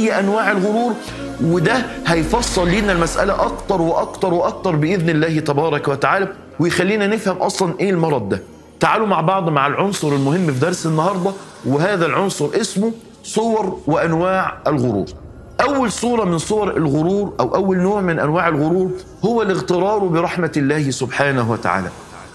اي انواع الغرور وده هيفصل لنا المساله اكتر واكتر واكتر باذن الله تبارك وتعالى ويخلينا نفهم اصلا ايه المرض ده تعالوا مع بعض مع العنصر المهم في درس النهارده وهذا العنصر اسمه صور وانواع الغرور اول صوره من صور الغرور او اول نوع من انواع الغرور هو الاغترار برحمه الله سبحانه وتعالى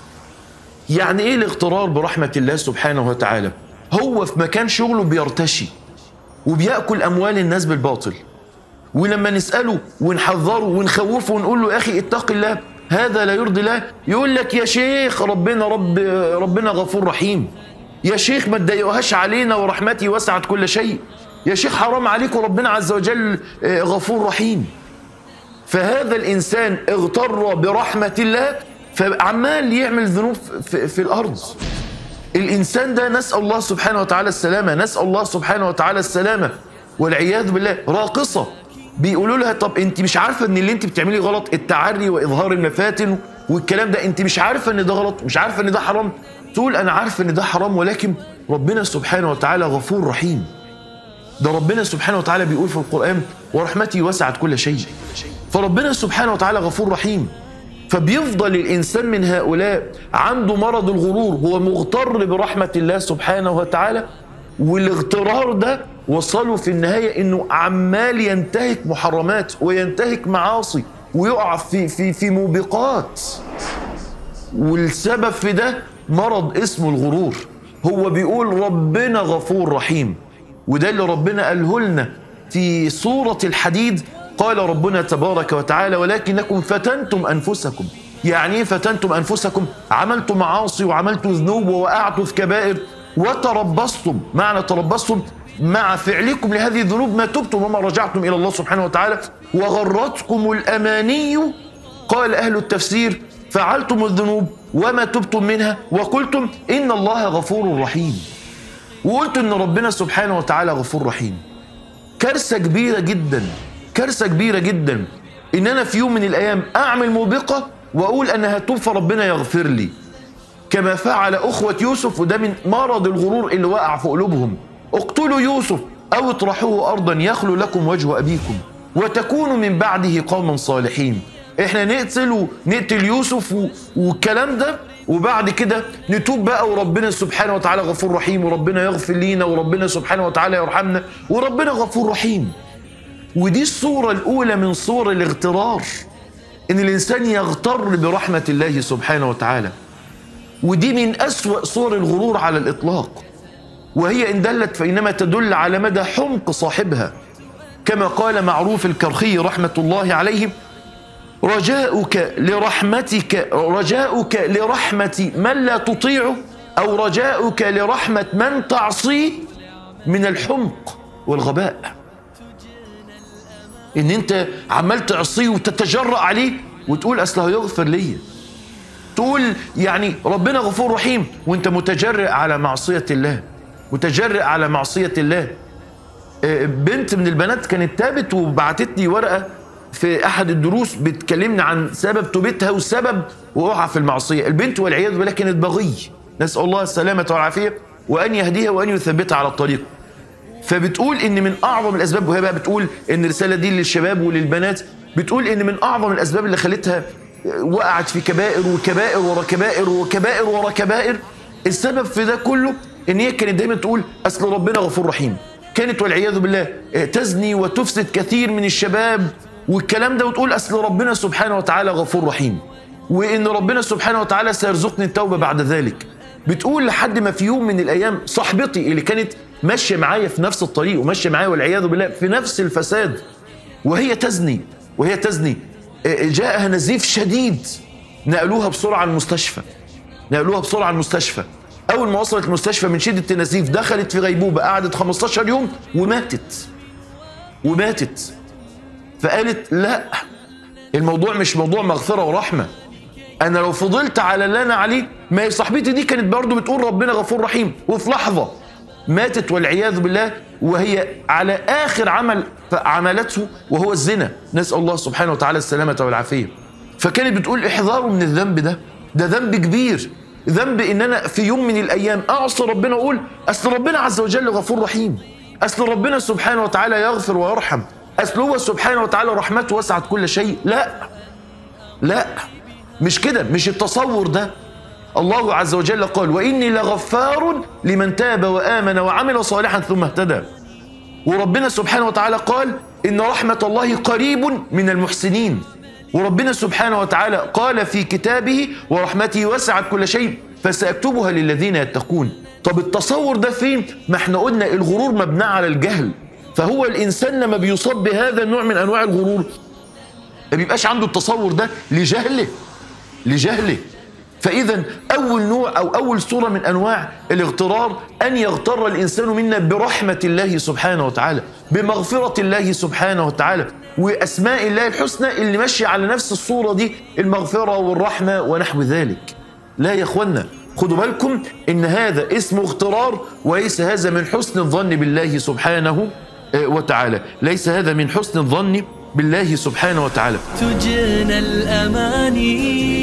يعني ايه الاغترار برحمه الله سبحانه وتعالى هو في مكان شغله بيرتشي وبياكل اموال الناس بالباطل ولما نساله ونحذره ونخوفه ونقول له يا اخي اتق الله هذا لا يرضي الله يقول لك يا شيخ ربنا رب ربنا غفور رحيم يا شيخ ما تضايقوهاش علينا ورحمتي وسعت كل شيء يا شيخ حرام عليكم ربنا عز وجل غفور رحيم فهذا الانسان اغتر برحمه الله فعمال يعمل ذنوب في, في الارض الانسان ده نسال الله سبحانه وتعالى السلامه نسال الله سبحانه وتعالى السلامه والعياذ بالله راقصه بيقولوا لها طب انت مش عارفه ان اللي انت بتعمليه غلط التعري واظهار المفاتن والكلام ده انت مش عارفه ان ده غلط مش عارفه ان ده حرام تقول انا عارفه ان ده حرام ولكن ربنا سبحانه وتعالى غفور رحيم ده ربنا سبحانه وتعالى بيقول في القرآن ورحمتي وسعت كل شيء فربنا سبحانه وتعالى غفور رحيم فبيفضل الإنسان من هؤلاء عنده مرض الغرور هو مغتر برحمة الله سبحانه وتعالى والاغترار ده وصله في النهاية إنه عمال ينتهك محرمات وينتهك معاصي ويقع في في في موبقات والسبب في ده مرض اسمه الغرور هو بيقول ربنا غفور رحيم وده اللي ربنا قاله لنا في سورة الحديد قال ربنا تبارك وتعالى ولكنكم فتنتم أنفسكم يعني ايه فتنتم أنفسكم عملتم معاصي وعملتم ذنوب ووقعتم في كبائر وتربصتم معنى تربصتم مع فعلكم لهذه الذنوب ما تبتم وما رجعتم إلى الله سبحانه وتعالى وغرتكم الأماني قال أهل التفسير فعلتم الذنوب وما تبتم منها وقلتم إن الله غفور رحيم وقلت ان ربنا سبحانه وتعالى غفور رحيم كارثه كبيره جدا كارثه كبيره جدا ان انا في يوم من الايام اعمل موبقه واقول انا هتوب فربنا يغفر لي كما فعل اخوه يوسف وده من مرض الغرور اللي وقع في قلوبهم اقتلوا يوسف او اطرحوه ارضا يخلو لكم وجه ابيكم وتكونوا من بعده قوما صالحين احنا نقتل نقتل يوسف والكلام ده وبعد كده نتوب بقى وربنا سبحانه وتعالى غفور رحيم وربنا يغفر لينا وربنا سبحانه وتعالى يرحمنا وربنا غفور رحيم ودي الصورة الأولى من صور الاغترار إن الإنسان يغتر برحمة الله سبحانه وتعالى ودي من أسوأ صور الغرور على الإطلاق وهي إن دلت فإنما تدل على مدى حمق صاحبها كما قال معروف الكرخي رحمة الله عليه رجاؤك لرحمتك رجاؤك لرحمة من لا تطيعه أو رجاؤك لرحمة من تعصيه من الحمق والغباء إن أنت عمال تعصيه وتتجرأ عليه وتقول أصله يغفر لي تقول يعني ربنا غفور رحيم وأنت متجرئ على معصية الله متجرئ على معصية الله بنت من البنات كانت تابت وبعتت لي ورقة في احد الدروس بتكلمنا عن سبب توبتها وسبب وقوعها في المعصيه، البنت والعياذ بالله كانت بغي، نسال الله السلامه والعافيه وان يهديها وان يثبتها على الطريق. فبتقول ان من اعظم الاسباب وهي بقى بتقول ان الرساله دي للشباب وللبنات بتقول ان من اعظم الاسباب اللي خلتها وقعت في كبائر وكبائر ورا كبائر وكبائر ورا كبائر السبب في ده كله ان هي كانت دايما تقول اصل ربنا غفور رحيم. كانت والعياذ بالله تزني وتفسد كثير من الشباب والكلام ده وتقول اصل ربنا سبحانه وتعالى غفور رحيم وان ربنا سبحانه وتعالى سيرزقني التوبه بعد ذلك بتقول لحد ما في يوم من الايام صاحبتي اللي كانت ماشيه معايا في نفس الطريق وماشيه معايا والعياذ بالله في نفس الفساد وهي تزني وهي تزني جاءها نزيف شديد نقلوها بسرعه المستشفى نقلوها بسرعه المستشفى اول ما وصلت المستشفى من شده النزيف دخلت في غيبوبه قعدت 15 يوم وماتت وماتت فقالت لا الموضوع مش موضوع مغفره ورحمه انا لو فضلت على اللي انا عليه ما هي صاحبتي دي كانت برضه بتقول ربنا غفور رحيم وفي لحظه ماتت والعياذ بالله وهي على اخر عمل عملته وهو الزنا نسال الله سبحانه وتعالى السلامه والعافيه فكانت بتقول احذروا من الذنب ده ده ذنب كبير ذنب ان انا في يوم من الايام اعصي ربنا اقول اصل ربنا عز وجل غفور رحيم اصل ربنا سبحانه وتعالى يغفر ويرحم اصل هو سبحانه وتعالى رحمته وسعت كل شيء لا لا مش كده مش التصور ده الله عز وجل قال واني لغفار لمن تاب وامن وعمل صالحا ثم اهتدى وربنا سبحانه وتعالى قال ان رحمه الله قريب من المحسنين وربنا سبحانه وتعالى قال في كتابه ورحمته وسعت كل شيء فساكتبها للذين يتقون طب التصور ده فين ما احنا قلنا الغرور مبني على الجهل فهو الانسان لما بيصاب بهذا النوع من انواع الغرور ما بيبقاش عنده التصور ده لجهله لجهله فإذا أول نوع أو أول صورة من أنواع الاغترار أن يغتر الإنسان منا برحمة الله سبحانه وتعالى بمغفرة الله سبحانه وتعالى وأسماء الله الحسنى اللي ماشية على نفس الصورة دي المغفرة والرحمة ونحو ذلك لا يا أخوانا خدوا بالكم إن هذا اسمه اغترار وليس هذا من حسن الظن بالله سبحانه وتعالى ليس هذا من حسن الظن بالله سبحانه وتعالى تجنى الأماني